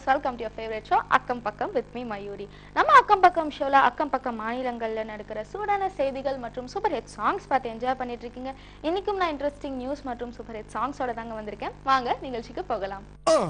viewers welcome to your favourite show அக்கம் பக்கம் with me Mayuri நம்ம அக்கம் பக்கம் ஷோல அக்கம் பக்கம் மாநிலங்கள்ல நடக்கிற சூடான செய்திகள் மற்றும் சூப்பர் ஹிட் சாங்ஸ் பார்த்து என்ஜாய் பண்ணிட்டு இருக்கீங்க இன்னைக்கும் நான் இன்ட்ரெஸ்டிங் நியூஸ் மற்றும் சூப்பர் ஹிட் சாங்ஸோட தாங்க வந்திருக்கேன் வாங்க நிகழ்ச்சிக்கு போகலாம்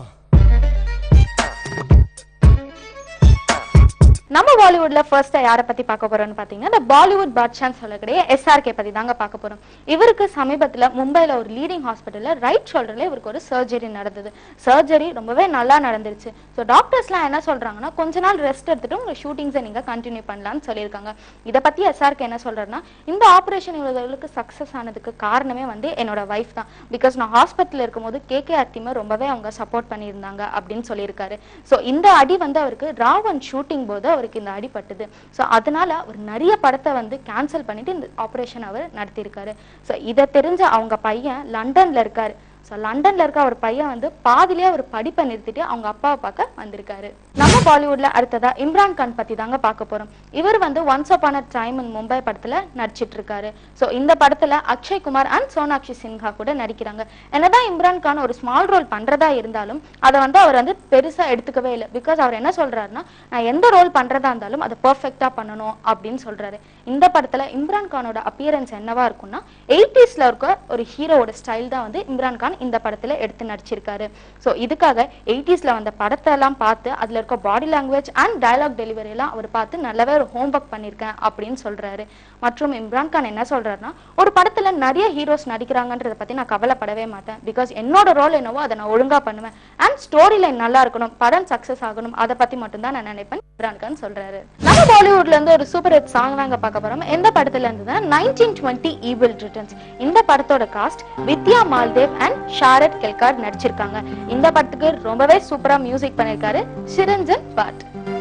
நம்ம பாலிவுட்ல ஃபர்ஸ்ட் யாரை பத்தி பார்க்க போறோம்னு பாத்தீங்கன்னா இந்த பாலிவுட் பாட்ஷான்னு சொல்லக்கூடிய எஸ்ஆர்கே பத்தி தாங்க பார்க்க போறோம் இவருக்கு சமீபத்துல மும்பைல ஒரு லீடிங் ஹாஸ்பிட்டல்ல ரைட் ஷோல்டர்ல இவருக்கு ஒரு சர்ஜரி நடந்தது சர்ஜரி ரொம்பவே நல்லா நடந்துருச்சு ஸோ டாக்டர்ஸ்லாம் என்ன சொல்றாங்கன்னா கொஞ்ச நாள் ரெஸ்ட் எடுத்துட்டு உங்க ஷூட்டிங்ஸை நீங்க கண்டினியூ பண்ணலாம்னு சொல்லியிருக்காங்க இதை பத்தி எஸ்ஆர்கே என்ன சொல்றாருன்னா இந்த ஆபரேஷன் இவ்வளவுக்கு சக்சஸ் ஆனதுக்கு காரணமே வந்து என்னோட ஒய்ஃப் தான் பிகாஸ் நான் ஹாஸ்பிட்டல் இருக்கும்போது கேகேஆர் டீமை ரொம்பவே அவங்க சப்போர்ட் பண்ணியிருந்தாங்க அப்படின்னு சொல்லியிருக்காரு ஸோ இந்த அடி வந்து அவருக்கு ராவன் ஷூட்டிங் போது அவருக்கு இந்த அடி பட்டுது ஸோ அதனால அவர் நிறைய படத்தை வந்து கேன்சல் பண்ணிட்டு இந்த ஆப்ரேஷன் அவர் நடத்தியிருக்காரு ஸோ இதை தெரிஞ்ச அவங்க பையன் லண்டன்ல இருக்காரு ஸோ லண்டன்ல இருக்க அவர் பையன் வந்து பாதிலேயே அவர் படிப்பை நிறுத்திட்டு அவங்க அப்பாவை பார்க்க வந்திருக்காரு நம்ம பாலிவுட்ல அடுத்ததா இம்ரான் கான் பத்தி தாங்க பார்க்க போறோம் இவர் வந்து once upon a time in Mumbai படத்துல நடிச்சிட்டு இருக்காரு ஸோ இந்த படத்துல அக்ஷய் குமார் அண்ட் சோனாக்ஷி சின்ஹா கூட நடிக்கிறாங்க என்னதான் இம்ரான் கான் ஒரு ஸ்மால் ரோல் பண்றதா இருந்தாலும் அதை வந்து அவர் வந்து பெருசா எடுத்துக்கவே இல்லை பிகாஸ் அவர் என்ன சொல்றாருன்னா நான் எந்த ரோல் பண்றதா இருந்தாலும் அதை பெர்ஃபெக்டா பண்ணணும் அப்படின்னு சொல்றாரு இந்த படத்துல இம்ரான் கானோட அப்பியரன்ஸ் என்னவா இருக்கும்னா எயிட்டிஸ்ல இருக்க ஒரு ஹீரோவோட ஸ்டைல் தான் வந்து இம்ரான் கான் இந்த படத்துல எடுத்து நடிச்சிருக்காரு ஸோ இதுக்காக எயிட்டிஸ்ல வந்த படத்தை எல்லாம் பார்த்து அதுல இருக்க body language and dialogue delivery எல்லாம் அவர் பார்த்து நல்லாவே ஒரு ஹோம்ஒர்க் பண்ணியிருக்கேன் அப்படின்னு சொல்றாரு மற்றும் இம்ரான் கான் என்ன சொல்றாருன்னா ஒரு படத்துல நிறைய ஹீரோஸ் நடிக்கிறாங்கன்றத பத்தி நான் கவலைப்படவே மாட்டேன் பிகாஸ் என்னோட ரோல் என்னவோ அதை நான் ஒழுங்கா பண்ணுவேன் அண்ட் ஸ்டோரி லைன் நல்லா இருக்கணும் படம் சக்சஸ் ஆகணும் அதை பத்தி மட்டும்தான் நான் நினைப்பேன் இம்ரான் கான் சொல்றாரு நம்ம பாலிவுட்ல இருந்து ஒரு சூப்பர் ஹிட் சாங் தாங்க பார்க்க போறோம் எந்த படத்துல இருந்து நைன்டீன் டுவெண்ட்டி ஈவில் ரிட்டர்ன்ஸ் இந்த படத்தோட காஸ்ட் வித்யா மால்தேவ் அண்ட் ஷாரத் கெல்கார்ட் நடிச்சிருக்காங்க இந்த படத்துக்கு ரொம்பவே சூப்பரா மியூசிக் பண்ணிருக்காரு சிரஞ்சன் பாட்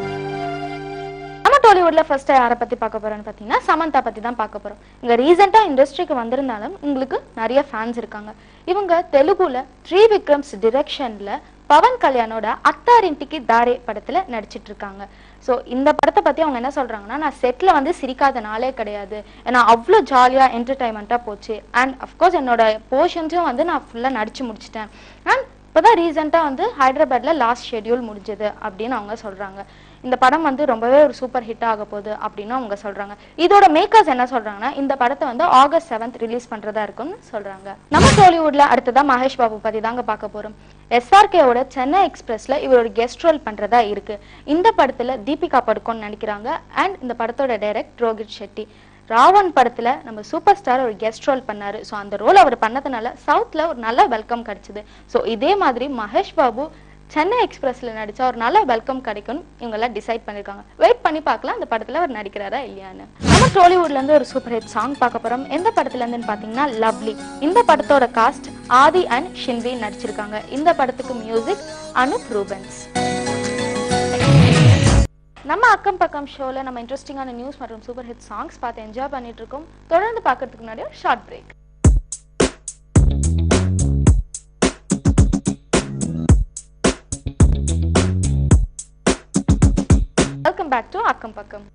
நம்ம டாலிவுட்ல ஃபர்ஸ்ட் யாரை பத்தி பார்க்க போறோம்னு பாத்தீங்கன்னா சமந்தா பத்தி தான் பார்க்க போறோம் இங்க ரீசெண்டா இண்டஸ்ட்ரிக்கு வந்திருந்தாலும் உங்களுக்கு நிறைய ஃபேன்ஸ் இருக்காங்க இவங்க தெலுங்குல த்ரீ விக்ரம்ஸ் டிரெக்ஷன்ல பவன் கல்யாணோட அத்தாரின்டிக்கு தாரே படத்துல நடிச்சிட்டு இருக்காங்க ஸோ இந்த படத்தை பத்தி அவங்க என்ன சொல்றாங்கன்னா நான் செட்ல வந்து சிரிக்காத நாளே கிடையாது ஏன்னா அவ்வளோ ஜாலியா என்டர்டைன்மெண்ட்டா போச்சு அண்ட் அஃப்கோர்ஸ் என்னோட போர்ஷன்ஸும் வந்து நான் ஃபுல்லா நடிச்சு முடிச்சிட்டேன் அண்ட் இப்போதான் ரீசெண்டாக வந்து ஹைதராபாத்ல லாஸ்ட் ஷெட்யூல் முடிஞ்சது அப்படின்னு அவங்க சொல்றாங்க இந்த படம் வந்து ரொம்பவே ஒரு சூப்பர் ஹிட் ஆக போகுது அப்படின்னு அவங்க சொல்றாங்க இதோட மேக்கர்ஸ் என்ன சொல்றாங்கன்னா இந்த படத்தை வந்து ஆகஸ்ட் செவன்த் ரிலீஸ் பண்றதா இருக்கும்னு சொல்றாங்க நம்ம டாலிவுட்ல அடுத்ததா மகேஷ் பாபு பத்தி தாங்க பார்க்க போறோம் எஸ்ஆர்கேவோட சென்னை எக்ஸ்பிரஸ்ல இவர் ஒரு கெஸ்ட் ரோல் பண்றதா இருக்கு இந்த படத்துல தீபிகா படுகோன் நடிக்கிறாங்க அண்ட் இந்த படத்தோட டைரக்ட் ரோஹித் ஷெட்டி ராவன் படத்துல நம்ம சூப்பர் ஸ்டார் ஒரு கெஸ்ட் ரோல் பண்ணாரு ஸோ அந்த ரோல் அவர் பண்ணதுனால சவுத்ல ஒரு நல்ல வெல்கம் கிடைச்சது ஸோ இதே மாதிரி மகேஷ் பாபு சென்னை எக்ஸ்பிரஸ்ல நடிச்சா ஒரு நல்ல வெல்கம் கிடைக்கும் இவங்க எல்லாம் டிசைட் பண்ணிருக்காங்க வெயிட் பண்ணி பார்க்கலாம் அந்த படத்துல அவர் நடிக்கிறாரா இல்லையான்னு நம்ம டோலிவுட்ல இருந்து ஒரு சூப்பர் ஹிட் சாங் பார்க்க போறோம் எந்த படத்துல இருந்துன்னு பாத்தீங்கன்னா லவ்லி இந்த படத்தோட காஸ்ட் ஆதி அண்ட் ஷின்வி நடிச்சிருக்காங்க இந்த படத்துக்கு மியூசிக் அனுப் ரூபன்ஸ் நம்ம அக்கம் பக்கம் ஷோல நம்ம இன்ட்ரெஸ்டிங்கான நியூஸ் மற்றும் சூப்பர் ஹிட் சாங்ஸ் பார்த்து என்ஜாய் பண்ணிட்டு இருக்கோம் தொடர்ந்து பார்க்கறதுக்கு முன்னாடி ஒரு short break welcome back to அக்கம் பக்கம்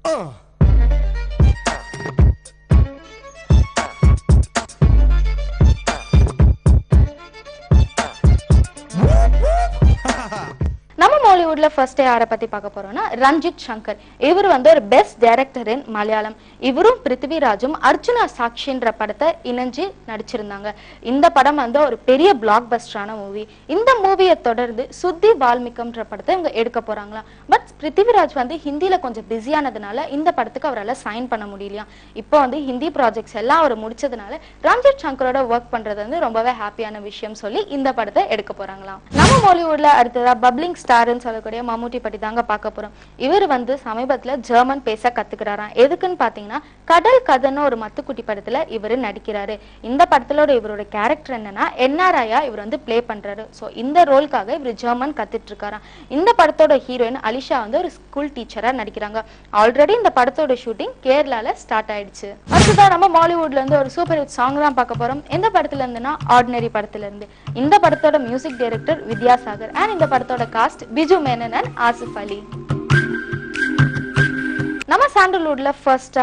நம்ம மாலிவுட்ல ஃபர்ஸ்ட் யாரை பத்தி பார்க்க போறோம்னா ரஞ்சித் சங்கர் இவர் வந்து ஒரு பெஸ்ட் டைரக்டர் இன் மலையாளம் இவரும் பிருத்திவிராஜும் அர்ஜுனா சாக்ஷின்ற படத்தை இணைஞ்சு நடிச்சிருந்தாங்க இந்த படம் வந்து ஒரு பெரிய பிளாக் பஸ்டரான மூவி இந்த மூவியை தொடர்ந்து சுத்தி வால்மிகம்ன்ற படத்தை இவங்க எடுக்க போறாங்களாம் பட் பிருத்திவிராஜ் வந்து ஹிந்தில கொஞ்சம் பிஸியானதுனால இந்த படத்துக்கு அவரால் சைன் பண்ண முடியலையா இப்போ வந்து ஹிந்தி ப்ராஜெக்ட்ஸ் எல்லாம் அவர் முடிச்சதுனால ரஞ்சித் சங்கரோட ஒர்க் பண்றது வந்து ரொம்பவே ஹாப்பியான விஷயம் சொல்லி இந்த படத்தை எடுக்க போறாங்களாம் நம்ம மாலிவுட்ல அடுத்ததா பப்ளிங் ஸ்டார்னு சொல்லக்கூடிய மம்முட்டி பத்தி தாங்க பார்க்க போறோம் இவர் வந்து சமீபத்துல ஜெர்மன் பேச கத்துக்கிறாராம் எதுக்குன்னு பாத்தீங்கன்னா கடல் கதைன்னு ஒரு மத்துக்குட்டி படத்துல இவர் நடிக்கிறாரு இந்த படத்துல இவரோட கேரக்டர் என்னன்னா என்ஆர்ஐயா இவர் வந்து ப்ளே பண்றாரு ஸோ இந்த ரோல்காக இவர் ஜெர்மன் கத்துட்டு இருக்காராம் இந்த படத்தோட ஹீரோயின் அலிஷா வந்து ஒரு ஸ்கூல் டீச்சரா நடிக்கிறாங்க ஆல்ரெடி இந்த படத்தோட ஷூட்டிங் கேரளால ஸ்டார்ட் ஆயிடுச்சு அடுத்ததான் நம்ம மாலிவுட்ல இருந்து ஒரு சூப்பர் ஹிட் சாங் தான் பார்க்க போறோம் எந்த படத்துல இருந்துன்னா ஆர்டினரி படத்துல இருந்து இந்த படத்தோட மியூசிக் டைரக்டர் வித்யாசாகர் அண்ட் இந்த படத்தோட காஸ்ட் பிஜு மேனன் அண்ட் ஆசிஃப் அலி நம்ம சாண்டல்வுட்ல ஃபர்ஸ்டா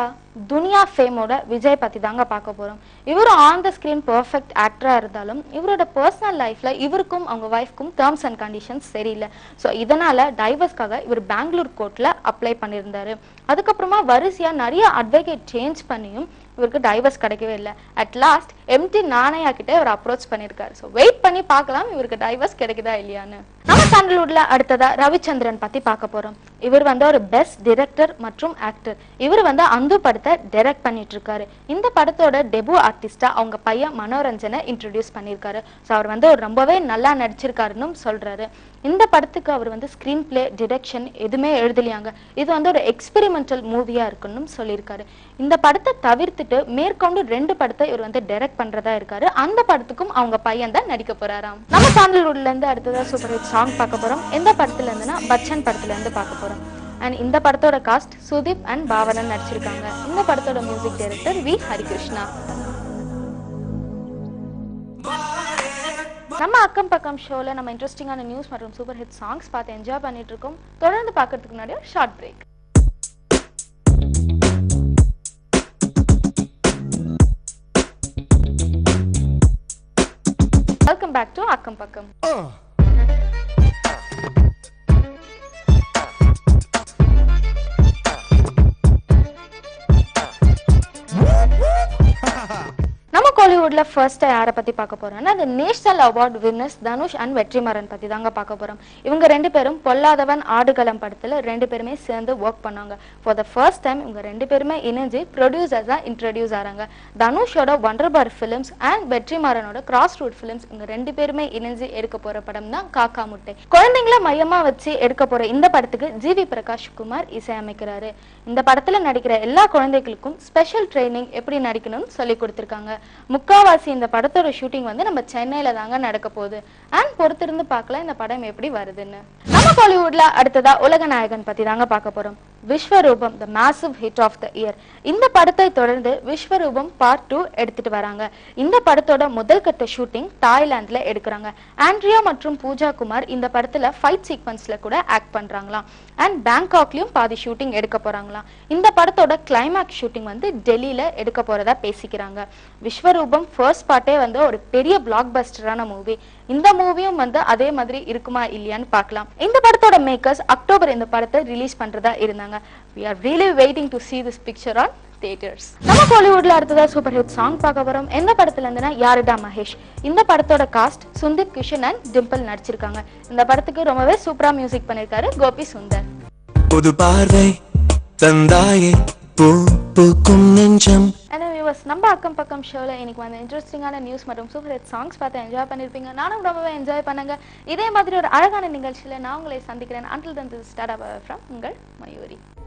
துனியா ஃபேமோட விஜய் பத்தி தாங்க பார்க்க போறோம் இவரும் ஆன் த ஸ்கிரீன் பெர்ஃபெக்ட் ஆக்டரா இருந்தாலும் இவரோட பர்சனல் லைஃப்ல இவருக்கும் அவங்க ஒய்ஃப்க்கும் டேர்ம்ஸ் அண்ட் கண்டிஷன்ஸ் சரியில்லை ஸோ இதனால டைவர்ஸ்க்காக இவர் பெங்களூர் கோர்ட்ல அப்ளை பண்ணியிருந்தாரு அதுக்கப்புறமா வரிசையா நிறைய அட்வொகேட் சேஞ்ச் பண்ணியும் இவருக்கு டைவர்ஸ் கிடைக்கவே இல்லை அட் லாஸ்ட் எம்டி நாணயா கிட்ட இவர் அப்ரோச் பண்ணியிருக்காரு ஸோ வெயிட் பண்ணி பார்க்கலாம் இவருக்கு டைவர்ஸ் கிடைக்குதா இல்லையான்னு நம்ம சாண்டல்வுட்ல அடுத்ததா ரவிச்சந்திரன் பத்தி பார்க்க போறோம் இவர் வந்து ஒரு பெஸ்ட் டிரெக்டர் மற்றும் ஆக்டர் இவர் வந்து அந்து படத்தை டைரக்ட் பண்ணிட்டு இருக்காரு இந்த படத்தோட டெபு ஆர்டிஸ்டா அவங்க பையன் மனோரஞ்சனை இன்ட்ரடியூஸ் பண்ணியிருக்காரு ஸோ அவர் வந்து ஒரு ரொம்பவே நல்லா நடிச்சிருக்காருன்னு சொல்றாரு இந்த படத்துக்கு அவர் வந்து ஸ்கிரீன் பிளே டிரெக்ஷன் எதுவுமே எழுதலையாங்க இது வந்து ஒரு எக்ஸ்பெரிமெண்டல் மூவியா இருக்குன்னு சொல்லியிருக்காரு இந்த படத்தை தவிர்த்துட்டு மேற்கொண்டு ரெண்டு படத்தை இவர் வந்து டைரக்ட் பண்றதா இருக்காரு அந்த படத்துக்கும் அவங்க பையன் தான் நடிக்க போறாராம் நம்ம சாண்டல்வுட்ல இருந்து அடுத்ததா சூப்பர் ஹிட் சாங் பார்க்க போறோம் எந்த படத்துல இருந்துன்னா பச்சன் படத்துல இருந்து பார்க்க போறோம் அண்ட் இந்த படத்தோட காஸ்ட் சுதீப் அண்ட் பாவனன் நடிச்சிருக்காங்க இந்த படத்தோட மியூசிக் டைரக்டர் வி ஹரிகிருஷ்ணா நம்ம அக்கம் பக்கம் ஷோல நம்ம இன்ட்ரெஸ்டிங்கான நியூஸ் மற்றும் சூப்பர் ஹிட் சாங்ஸ் பார்த்து என்ஜாய் பண்ணிட்டு இருக்கோம் தொடர்ந்து பார்க்கறதுக்கு முன்னாடி ஒரு short break welcome back to அக்கம் பக்கம் நம்ம கோலிவுட்ல ஃபர்ஸ்ட் யாரை பத்தி பார்க்க போறோம்னா அந்த national award winners Dhanush and Vetrimaaran பத்தி தாங்க பார்க்க போறோம் இவங்க ரெண்டு பேரும் பொல்லாதவன் ஆடுகளம் படத்துல ரெண்டு பேருமே சேர்ந்து ஒர்க் பண்ணாங்க ஃபார் த ஃபர்ஸ்ட் டைம் இவங்க ரெண்டு பேருமே இணைஞ்சு ப்ரொடியூசர்ஸா இன்ட்ரடியூஸ் ஆறாங்க தனுஷோட ஒண்டர் பார் ஃபிலிம்ஸ் அண்ட் வெற்றிமாறனோட கிராஸ் ரூட் ஃபிலிம்ஸ் இவங்க ரெண்டு பேருமே இணைஞ்சு எடுக்க போற படம் தான் காக்கா முட்டை குழந்தைங்கள மையமா வச்சு எடுக்க போற இந்த படத்துக்கு ஜிவி பிரகாஷ் குமார் இசையமைக்கிறாரு இந்த படத்துல நடிக்கிற எல்லா குழந்தைகளுக்கும் ஸ்பெஷல் ட்ரைனிங் எப்படி நடிக்கணும்னு சொல்லி கொடுத்துருக்காங்க முக்காவாசி இந்த படத்தோட ஷூட்டிங் வந்து நம்ம சென்னையில தாங்க நடக்க போகுது அண்ட் பொறுத்திருந்து பார்க்கலாம் இந்த படம் எப்படி வருதுன்னு நம்ம பாலிவுட்ல அடுத்ததா உலக நாயகன் பத்தி தாங்க பார்க்க போறோம் Vishwaroopam the massive hit of the year இந்த படத்தை தொடர்ந்து விஸ்வரூபம் பார்ட் டூ எடுத்துட்டு வராங்க இந்த படத்தோட முதல் கட்ட ஷூட்டிங் தாய்லாந்துல எடுக்கிறாங்க ஆண்ட்ரியா மற்றும் பூஜா குமார் இந்த படத்துல ஃபைட் சீக்வன்ஸ்ல கூட ஆக்ட் பண்றாங்களாம் அண்ட் பேங்காக்லயும் பாதி ஷூட்டிங் எடுக்க போறாங்களாம் இந்த படத்தோட கிளைமேக்ஸ் ஷூட்டிங் வந்து டெல்லியில எடுக்க போறதா பேசிக்கிறாங்க விஸ்வரூபம் ஃபர்ஸ்ட் பார்ட்டே வந்து ஒரு பெரிய பிளாக் பஸ்டரான மூவி இந்த மூவியும் வந்து அதே மாதிரி இருக்குமா இல்லையான்னு பார்க்கலாம் இந்த படத்தோட மேக்கர்ஸ் அக்டோபர் இந்த படத்தை ரிலீஸ் பண்றதா இருந்தாங்க we are really waiting to see this picture on theaters நம்ம பாலிவுட்ல அடுத்ததா சூப்பர் ஹிட் சாங் பார்க்க போறோம் எந்த படத்துல இருந்துன்னா யாருடா மகேஷ் இந்த படத்தோட காஸ்ட் சுந்தீப் கிஷன் அண்ட் டிம்பிள் நடிச்சிருக்காங்க இந்த படத்துக்கு ரொம்பவே சூப்பரா மியூசிக் பண்ணிருக்காரு கோபி சுந்தர் புது பார்வை தந்தாயே பூ பூக்கும் நெஞ்சம் அண்ட் வியூவர்ஸ் நம்ம அக்கம் பக்கம் ஷோல இன்னைக்கு வந்து இன்ட்ரெஸ்டிங்கான நியூஸ் மற்றும் சூப்பர் ஹிட் சாங்ஸ் பார்த்து என்ஜாய் பண்ணிருப்பீங்க நானும் ரொம்பவே என்ஜாய் பண்ணுங்க இதே மாதிரி ஒரு அழகான நிகழ்ச்சியில நான் உங்களை சந்திக்கிறேன் அண்டில் தன் ஸ்டார்ட் ஃப்ரம் உங்கள் மயூரி